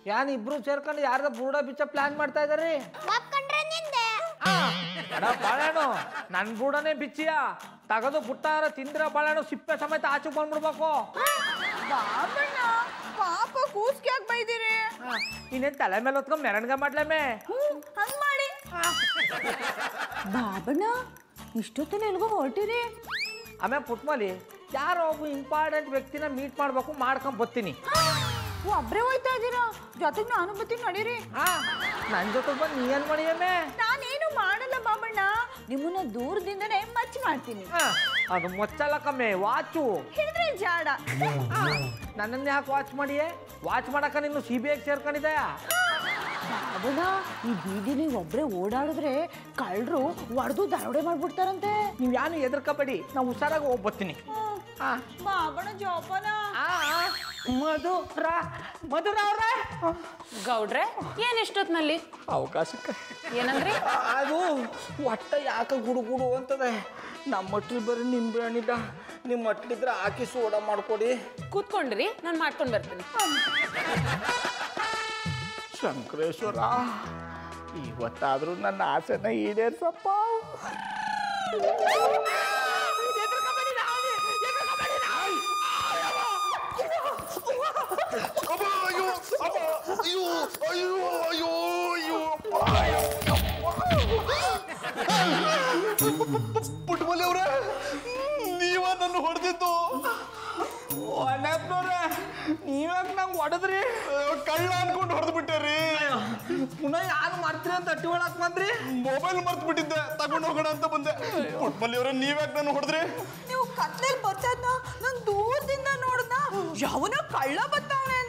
ಯಾನ್ ಇಬ್ರು ಸೇರ್ಕೊಂಡು ಯಾರ್ದ ಬೂಡ ಬಿಚ್ಚ ಪ್ಲಾನ್ ಮಾಡ್ತಾ ಇದಾರೆ ಒಪ್ಕೊಂಡ್ರೆ ನಿಂದೆ ಅಡ ಬಾಳೆಹಣ್ಣು ನನ್ ಬೂಡನೇ ಬಿಚ್ಚಿಯ ತಗದು ಬುಟ್ಟಾರ ತಿಂದ್ರ ಬಾಳೆಹಣ್ಣು ಸಿಪ್ಪೆ ಸಮೇತ ಆಚೆ ಬಂದ್ಬಿಡ್ಬೇಕು ಬಾಬಣ್ಣ ಪಾಪ ಕೂಸ್ಗೆ ಯಾಕೆ ಬೈದಿರಿ ಇನ್ನೇನ್ ತಲೆ ಮೇಲೆ ಹೊತ್ಕೊಂಡ್ ಮೆರಣ್ಗ ಮಾಡ್ಲಮ್ಮೆ ಹಂಗ್ ಮಾಡಿ ಬಾಬಣ್ಣ ಇಷ್ಟೊತ್ತಲ್ಲಿ ಎಲ್ಗೋ ಹೊರಟಿರಿ ಆಮೇಲೆ ಪುಟ್ಮಲಿ ಯಾರೋ ಒಬ್ಬ ಇಂಪಾರ್ಟೆಂಟ್ ವ್ಯಕ್ತಿನ ಮೀಟ್ ಮಾಡ್ಬೇಕು ಮಾಡ್ಕೊಂಡ್ ಬರ್ತೀನಿ ಒಬ್ರೇ ಹೋಯ್ತಾ ಇದ್ದೀರಾ ಜೊತೆಗೆ ನಾನು ಬರ್ತೀನಿ ನಡೀರಿ ಆ, ನನ್ ಜೊತೆ ಬಂದು ನೀ ಏನ್ ಮಾಡಿಯಮ್ಮೆ ನಾನೇನು ಮಾಡಲ್ಲ ಬಾಬಣ್ಣ ನಿಮ್ಮನ್ನ ದೂರದಿಂದನೇ ಮಚ್ ಮಾಡ್ತೀನಿ ಆ, ಅದು ಮೊಚ್ಚಲ್ಲ ಕಮ್ಮಿ ವಾಚು ಹಿಡಿದ್ರೆ ಜಾಡ ನನ್ನನ್ನ ಯಾಕೆ ವಾಚ್ ಮಾಡಿಯೇ ವಾಚ್ ಮಾಡಕ ನೀನು ಸಿ ಬಿ ಐಗೆ ಸೇರ್ಕೊಂಡಿದೆಯಾ ಬಾಬಣ್ಣ ಈ ಬೀದಿಲಿ ಒಬ್ರೇ ಓಡಾಡಿದ್ರೆ ಕಳ್ಳರು ಒಡೆದು ದರೋಡೆ ಮಾಡ್ಬಿಡ್ತಾರಂತೆ ನೀವು ಯಾನು ಎದ್ರಕಬೇಡಿ ನಾವು ಹುಷಾರಾಗಿ ಹೋಗಿ ಬರ್ತೀನಿ ಆ, ಬಾಬಣ್ಣ ಜೋಪಾನ ಆ, ಆ, ಮಧುರ ಮಧುರ ಅವ್ರೆ ಗೌಡ್ರೆ ಏನ್ ಇಷ್ಟೊತ್ನಲ್ಲಿ ಅವಕಾಶಕ್ಕೆ ಏನಂದ್ರಿ ಅದು ಒಟ್ಟ ಯಾಕೆ ಗುಡು ಗುಡು ಅಂತದೆ ನಮ್ಮ ಮಟ್ಲಿ ಬರೀ ನಿಂಬೆ ಹಣ್ಣಿದ ನಿಮ್ಮ ಮಟ್ಲಿದ್ರೆ ಹಾಕಿ ಸೋಡಾ ಮಾಡ್ಕೊಡಿ ಕೂತ್ಕೊಂಡ್ರಿ ನಾನು ಮಾಡ್ಕೊಂಡ್ ಬರ್ತೀನಿ ಶಂಕರೇಶ್ವರ ಇವತ್ತಾದ್ರೂ ನನ್ನ ಆಸೆನ ಈಡೇರ್ಸಪ್ಪ ಅಮ್ಮ, ಅಯ್ಯೋ ಅಮ್ಮ, ಅಯ್ಯೋ ಅಯ್ಯೋ ಅಯ್ಯೋ ಅಯ್ಯೋ ಪುಟ್ಮಲಿ ಅವ್ರೆ ನೀವ ನನ್ನ ಹೊಡೆದಿದ್ದು ಒಣಪ್ನವ್ರೆ ನೀವ್ಯಾಕೆ ನಂಗೆ ಹೊಡೆದ್ರಿ ಕಳ್ಳ ಅನ್ಕೊಂಡು ಹೊಡೆದು ಬಿಟ್ಟೇರಿ ಪುನಃ ಯಾರು ಮಾಡ್ತೀರಿ ಅಂತ ಅಟ್ಟಿ ಒಳಕ್ ಬಂದ್ರಿ ಮೊಬೈಲ್ ಮರ್ತು ಬಿಟ್ಟಿದ್ದೆ ತಗೊಂಡು ಹೋಗೋಣ ಅಂತ ಬಂದೆ ಪುಟ್ಮಲಿ ಅವ್ರೆ ನೀವ್ಯಾಕೆ ನನ್ನ ಹೊಡೆದ್ರಿ ನೀವು ಕತ್ಲಲ್ಲಿ ಬರ್ತಾದ್ನ ನಾನು ದೂರದಿಂದ ನೋಡ್ದ ಯಾವನ ಕಳ್ಳ ಬರ್ತಾವನೆ